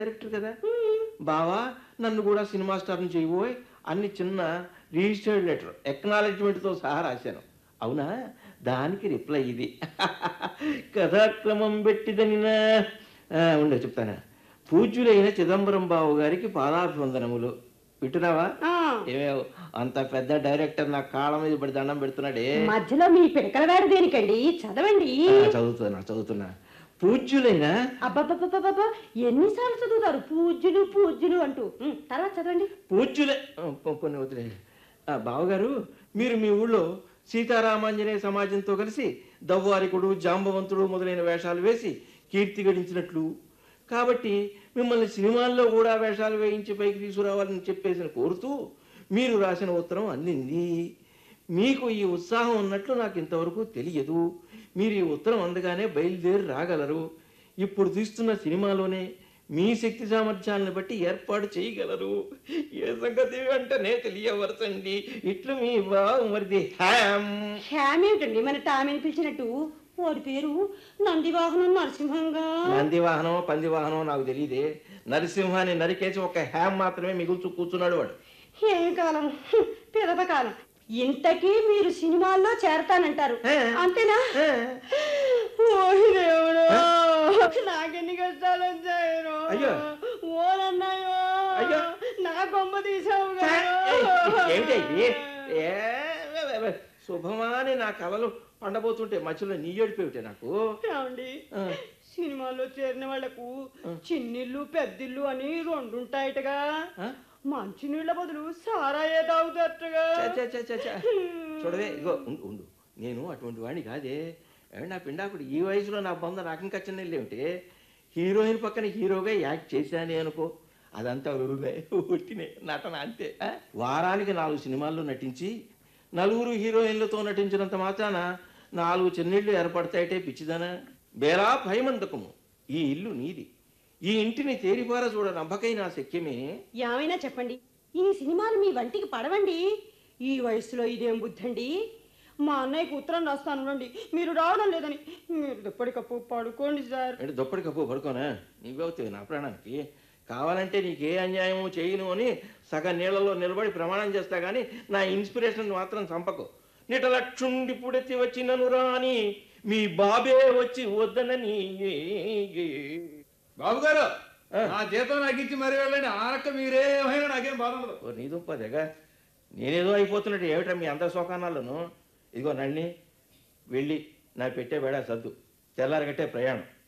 Director కదా బావా నన్ను కూడా సినిమా స్టార్ని చేయబోయ్ అన్ని చిన్న రిజిస్టర్డ్ లెటర్ ఎక్నాలెడ్జ్మెంట్తో సహా రాశాను అవునా దానికి రిప్లై ఇది కథాక్రమం పెట్టిదనినా ఆ, ఉండే చెప్తాను పూజ్యులైన చిదంబరం బాబు గారికి పాదాభివందనములు వింటున్నావా ఆ, ఏమేవ్ అంత పెద్ద డైరెక్టర్ నా కాళ్ళ మీద పడి దండం పెడుతున్నాడే మధ్యలో మీ పిడకలవాడు దేనికండి చదవండి ఆ, చదువుతున్నా చదువుతున్నా పూజ్యులైన అబ్బబ్బబ్బబ్బబ్బ ఎన్నిసార్లు చదువుతారు పూజ్యులు పూజ్యులు అంటూ ఉమ్, తర్వాత చదవండి పూజ్యులే ఆ, పో- పోనీ వదిలే ఆ, బావగారు మీరు మీ ఊళ్ళో సీతారామాంజనేయ సమాజంతో కలిసి దవ్వారికుడు జాంబవంతుడు మొదలైన వేషాలు వేసి కీర్తి గడించినట్లు కాబట్టి మిమ్మల్ని సినిమాల్లో కూడా వేషాలు వేయించి పైకి తీసుకురావాలని చెప్పేసి కోరుతూ మీరు రాసిన ఉత్తరం అందింది మీకు ఈ ఉత్సాహం ఉన్నట్లు నాకు ఇంతవరకు తెలియదు మీరు ఈ ఉత్తరం అందగానే బయలుదేరి రాగలరు ఇప్పుడు తీస్తున్న సినిమాలోనే మీ శక్తి సామర్థ్యాలను బట్టి ఏర్పాటు చేయగలరు ఏ సంగతి వెంటనే తెలియవరచండి ఇట్లు మీ బావమరిది హ్యామ్ హ్యామ్ ఏమిటండి మన టామీని పిలిచినట్టు వాడి పేరు నందివాహనం నరసింహంగా నంది వాహనం పంది వాహనం నాకు తెలియదే నరసింహాన్ని నరికేసి ఒక హ్యామ్ మాత్రమే మిగుల్చు కూర్చున్నాడు వాడు ఏం కాలం హ్మ్, పిదప కాలం ఇంతకీ మీరు సినిమాల్లో చేరతానంటారు ఏ? అంతేనా ఏ? ఓహి దేవుడు నాకెన్ని కష్టాలు వచ్చాయో అయ్యో. ఓనన్నాయో అయ్యో. నా కొమ్మ తీసావు ఛే, కదా. ఏమిటి ఇది? ఏ, వే, వే, వే. శుభమాని నా కలలు పండబోతుంటే మధ్యలో నీ ఏడిపోయితే నాకు ఏమండి ఆ. సినిమాల్లో చేరిన వాళ్లకు చిన్నిల్లు పెద్దిల్లు అని రెండు ఉంటాయటగా ఆ? మంచినీళ్ళ బదులు సారాయే తాగుతారటగా చ, చ, చ, చ, చ. చూడవే ఇగో ఉండు ఉండు నేను అటువంటి వాడిని కాదే ఏమండి నా పిండాకుడు ఈ వయసులో నా బొంద నాకు ఇంకా చిన్న ఏమిటి హీరోయిన్ పక్కన హీరోగా యాక్ట్ చేశానే అనుకో అదంతా ఉరువే ఉట్టినే నటన అంతే ఆ? వారానికి నాలుగు సినిమాల్లో నటించి నలుగురు హీరోయిన్లతో నటించినంత మాత్రాన నాలుగు చెన్నీళ్లు ఏర్పడతాయిటే పిచ్చిదానా బేలా భయమందకము ఈ ఇల్లు నీది ఈ ఇంటిని తేరిపార చూడ నమ్మకై నా శక్యమే ఏమైనా చెప్పండి ఈ సినిమాలు మీ వంటికి పడవండి ఈ వయసులో ఇదేం బుద్ధండి మా అన్నయ్యకు ఉత్తరం రాస్తాను రండి మీరు రావడం లేదని మీరు ఎప్పటికప్పుడు పడుకోండి సార్ అంటే దుప్పటి కప్పు పడుకోనా నీవవుతావు నా ప్రాణానికి కావాలంటే నీకు ఏ అన్యాయము చేయను అని సగం నీళ్ళలో నిలబడి ప్రమాణం చేస్తా కానీ నా ఇన్స్పిరేషన్ మాత్రం చంపకు నిటలక్షుండి పుడెత్తి వచ్చినను రాని మీ బాబే వచ్చి వద్దనని బాబు గారు ఆ. నా జీతం నాకు ఇచ్చి మరీ వెళ్ళండి ఆనక్క మీరేమైనా నాకేం బాధ ఉండదు ఓ నీ దుంపదేగా నేనేదో అయిపోతున్నట్టు ఏమిటా మీ అందరి శోకానాలను ఇదిగో నళ్ళని వెళ్ళి నా పెట్టే బేడా సర్దు తెల్లారగట్టే ప్రయాణం